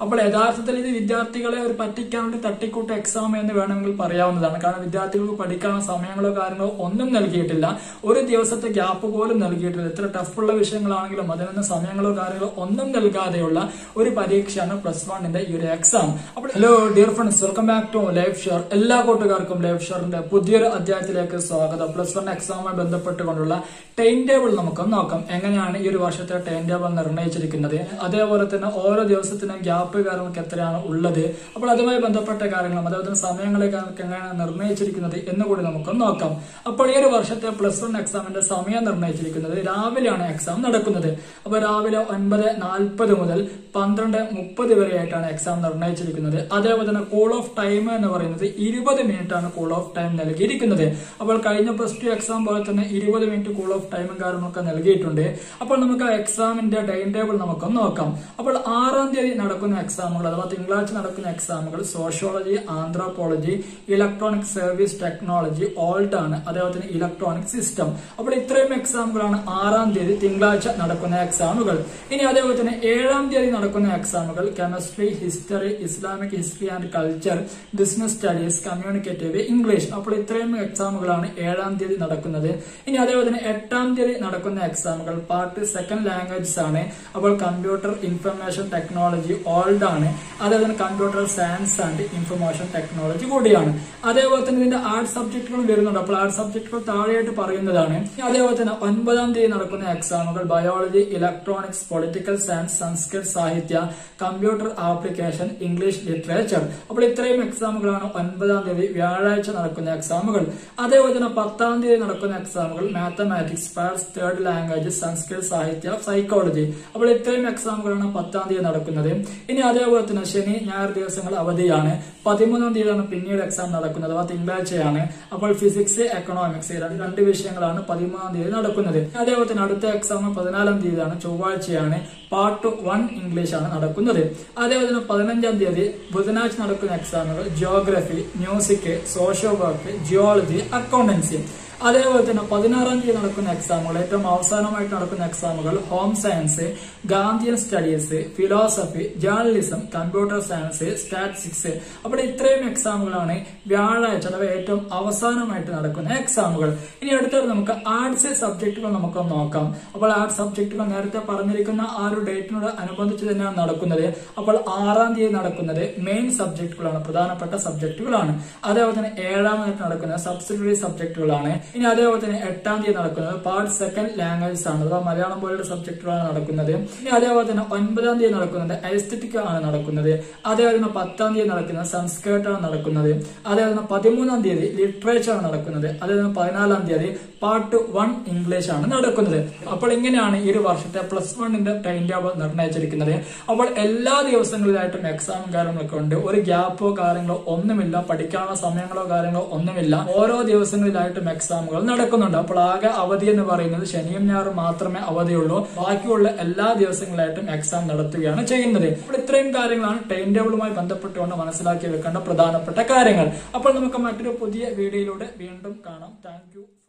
അപ്പോൾ യഥാർത്ഥത്തിൽ ഇത് വിദ്യാർത്ഥികളെ ഒരു പറ്റിക്കാൻ വേണ്ടി തട്ടിക്കൂട്ട് എക്സാം എന്ന് വേണമെങ്കിൽ പറയാവുന്നതാണ് കാരണം വിദ്യാർത്ഥികൾക്ക് പഠിക്കാനുള്ള സമയങ്ങളോ കാര്യങ്ങളോ ഒന്നും നൽകിയിട്ടില്ല ഒരു ദിവസത്തെ ഗ്യാപ്പ് പോലും നൽകിയിട്ടില്ല എത്ര ടഫുള്ള വിഷയങ്ങളാണെങ്കിലും അതിനൊന്നും സമയങ്ങളോ കാര്യങ്ങളോ ഒന്നും നൽകാതെയുള്ള ഒരു പരീക്ഷയാണ് പ്ലസ് വണ്ണിന്റെ ഈ ഒരു എക്സാം അപ്പോൾ hello dear friends welcome back to life share എല്ലാ കൂട്ടുകാർക്കും ലൈഫ് ഷെയറിന്റെ പുതിയൊരു അധ്യായത്തിലേക്ക് സ്വാഗതം പ്ലസ് വൺ എക്സാമുമായി ബന്ധപ്പെട്ടുകൊണ്ടുള്ള ടൈം ടേബിൾ നമുക്ക് നോക്കാം എങ്ങനെയാണ് ഈ ഒരു വർഷത്തെ ടൈം ടേബിൾ നിർണ്ണയിച്ചിരിക്കുന്നത് അതേപോലെ തന്നെ ഓരോ ദിവസത്തിനും ഗ്യാപ്പ് കാര്യങ്ങൾക്ക് എത്രയാണ് ഉള്ളത് അപ്പോൾ അതുമായി ബന്ധപ്പെട്ട കാര്യങ്ങളും അതേപോലെ തന്നെ സമയങ്ങളെ കാര്യങ്ങൾക്ക് എങ്ങനെയാണ് നിർണ്ണയിച്ചിരിക്കുന്നത് എന്ന് കൂടി നമുക്ക് നോക്കാം അപ്പോൾ ഈ ഒരു വർഷത്തെ പ്ലസ് വൺ എക്സാമിന്റെ സമയം നിർണ്ണയിച്ചിരിക്കുന്നത് രാവിലെയാണ് എക്സാം നടക്കുന്നത് അപ്പോൾ രാവിലെ ഒൻപത് നാൽപ്പത് മുതൽ പന്ത്രണ്ട് മുപ്പത് വരെയായിട്ടാണ് എക്സാം നിർണ്ണയിച്ചിരിക്കുന്നത് അതേപോലെ തന്നെ കൂൾ ഓഫ് ടൈം എന്ന് പറയുന്നത് ഇരുപത് മിനിറ്റ് ആണ് കൂൾ ഓഫ് ടൈം നൽകിയിരിക്കുന്നത് അപ്പോൾ കഴിഞ്ഞ പ്ലസ് ടു എക്സാം പോലെ തന്നെ ഇരുപത് മിനിറ്റ് കൂൾ ഓഫ് ടൈമും കാര്യങ്ങളൊക്കെ നൽകിയിട്ടുണ്ട് അപ്പോൾ നമുക്ക് ആ എക്സാമിന്റെ ടൈം ടേബിൾ നമുക്ക് നോക്കാം അപ്പോൾ ആറാം തീയതി നടക്കുന്ന എക്സാമുകൾ അഥവാ തിങ്കളാഴ്ച നടക്കുന്ന എക്സാമുകൾ sociology anthropology electronic service technology old ആണ് അതേപോലെ തന്നെ ഇലക്ട്രോണിക് സിസ്റ്റം അപ്പോൾ ഇത്രയും എക്സാമുകളാണ് ആറാം തീയതി തിങ്കളാഴ്ച നടക്കുന്ന എക്സാമുകൾ ഇനി അതേപോലെ തന്നെ ഏഴാം തീയതി നടക്കുന്ന എക്സാമുകൾ chemistry history Islamic history and culture business studies communicative English അപ്പോൾ ഇത്രയും എക്സാമുകളാണ് ഏഴാം തീയതി നടക്കുന്നത് ഇനി അതേപോലെ തന്നെ എട്ടാം തീയതി നടക്കുന്ന എക്സാമുകൾ പാർട്ട് സെക്കൻഡ് ലാംഗ്വേജസ് ആണ് അപ്പോൾ കമ്പ്യൂട്ടർ ഇൻഫർമേഷൻ ടെക്നോളജി ഓൾഡ് ആണ് അതേപോലെ തന്നെ computer science and information technology കൂടിയാണ് അതേപോലെ തന്നെ ഇതിന്റെ ആർട്ട് സബ്ജക്റ്റുകളും വരുന്നുണ്ട് അപ്പോൾ ആർട്ട് സബ്ജക്റ്റുകൾ താഴെയായിട്ട് പറയുന്നതാണ് അതേപോലെ തന്നെ ഒൻപതാം തീയതി നടക്കുന്ന എക്സാമുകൾ biology electronics political science Sanskrit സാഹിത്യ കമ്പ്യൂട്ടർ ആപ്ലിക്കേഷൻ ഇംഗ്ലീഷ് ലിറ്ററേച്ചർ അപ്പോൾ ഇത്രയും എക്സാമുകളാണ് ഒൻപതാം തീയതി വ്യാഴാഴ്ച നടക്കുന്ന എക്സാമുകൾ അതേപോലെ തന്നെ പത്താം തീയതി നടക്കുന്ന എക്സാമുകൾ mathematics parts third language Sanskrit സാഹിത്യ സൈക്കോളജി അപ്പോൾ ഇത്രയും എക്സാമുകളാണ് പത്താം തീയതി നടക്കുന്നത് ഇനി അതേപോലെ തന്നെ ശനി ഞായർ ദിവസങ്ങൾ അവധിയാണ് പതിമൂന്നാം തീയതിയാണ് പിന്നീട് എക്സാം നടക്കുന്നത് അഥവാ തിങ്കളാഴ്ചയാണ് അപ്പോൾ ഫിസിക്സ് എക്കണോമിക്സ് രണ്ട് വിഷയങ്ങളാണ് പതിമൂന്നാം തീയതി നടക്കുന്നത് അതേപോലെ തന്നെ അടുത്ത എക്സാം പതിനാലാം തീയതിയാണ് ചൊവ്വാഴ്ചയാണ് പാർട്ട് വൺ ഇംഗ്ലീഷ് ആണ് നടക്കുന്നത് അതേപോലെ തന്നെ പതിനഞ്ചാം തീയതി ബുധനാഴ്ച നടക്കുന്ന എക്സാമുകൾ geography music socio work geology accountancy അതേപോലെ തന്നെ പതിനാറാം തീയതി നടക്കുന്ന എക്സാമുകൾ ഏറ്റവും അവസാനമായിട്ട് നടക്കുന്ന എക്സാമുകൾ home science Gandhian studies philosophy journalism computer science statistics അപ്പോൾ ഇത്രയും എക്സാമുകളാണ് വ്യാഴാഴ്ച അഥവാ ഏറ്റവും അവസാനമായിട്ട് നടക്കുന്ന എക്സാമുകൾ ഇനി അടുത്തത് നമുക്ക് ആർട്സ് സബ്ജക്റ്റുകൾ നമുക്ക് നോക്കാം അപ്പോൾ ആർട്സ് സബ്ജക്റ്റുകൾ നേരത്തെ പറഞ്ഞിരിക്കുന്ന ആ ഒരു ഡേറ്റിനോട് അനുബന്ധിച്ച് തന്നെയാണ് നടക്കുന്നത് അപ്പോൾ ആറാം തീയതി നടക്കുന്നത് മെയിൻ സബ്ജക്റ്റുകളാണ് പ്രധാനപ്പെട്ട സബ്ജക്റ്റുകളാണ് അതേപോലെ തന്നെ ഏഴാമതായിട്ട് നടക്കുന്നത് സബ്സിഡറി സബ്ജക്റ്റുകളാണ് ഇനി അതേപോലെ തന്നെ എട്ടാം തീയതി നടക്കുന്നത് പാർട്ട് സെക്കൻഡ് ലാംഗ്വേജസ് ആണ് അഥവാ മലയാളം പോലുള്ള സബ്ജക്റ്റുകളാണ് നടക്കുന്നത് ഇനി അതേപോലെ തന്നെ ഒൻപതാം തീയതി നടക്കുന്നത് ഐസ്തറ്റിക് ആണ് നടക്കുന്നത് അതേപോലെ തന്നെ പത്താം തീയതി നടക്കുന്നത് സംസ്കൃതം ആണ് നടക്കുന്നത് അതേപോലെ തന്നെ പതിമൂന്നാം തീയതി ലിറ്ററേച്ചർ ആണ് നടക്കുന്നത് അതേപോലെ തന്നെ പതിനാലാം തീയതി പാർട്ട് വൺ ഇംഗ്ലീഷ് ആണ് നടക്കുന്നത് അപ്പോൾ ഇങ്ങനെയാണ് ഈ ഒരു വർഷത്തെ പ്ലസ് വണ്ണിന്റെ ടൈം ടേബിൾ നിർണ്ണയിച്ചിരിക്കുന്നത് അപ്പോൾ എല്ലാ ദിവസങ്ങളിലായിട്ടും എക്സാമും കാര്യങ്ങളൊക്കെ ഉണ്ട് ഒരു ഗ്യാപ്പോ കാര്യങ്ങളോ ഒന്നുമില്ല പഠിക്കാനുള്ള സമയങ്ങളോ കാര്യങ്ങളോ ഒന്നുമില്ല ഓരോ ദിവസങ്ങളിലായിട്ടും എക്സാമുകൾ നടക്കുന്നുണ്ട് അപ്പോൾ ആകെ അവധി എന്ന് പറയുന്നത് ശനിയും ഞായറും മാത്രമേ അവധിയുള്ളൂ ബാക്കിയുള്ള എല്ലാ ദിവസങ്ങളിലായിട്ടും എക്സാം നടത്തുകയാണ് ചെയ്യുന്നത് അപ്പോൾ ഇത്രയും കാര്യങ്ങളാണ് ടൈം ടേബിളുമായി ബന്ധപ്പെട്ടുകൊണ്ട് മനസ്സിലാക്കി വെക്കേണ്ട പ്രധാനപ്പെട്ട കാര്യങ്ങൾ അപ്പോൾ നമുക്ക് മറ്റൊരു പുതിയ വീഡിയോയിലൂടെ വീണ്ടും കാണാം താങ്ക്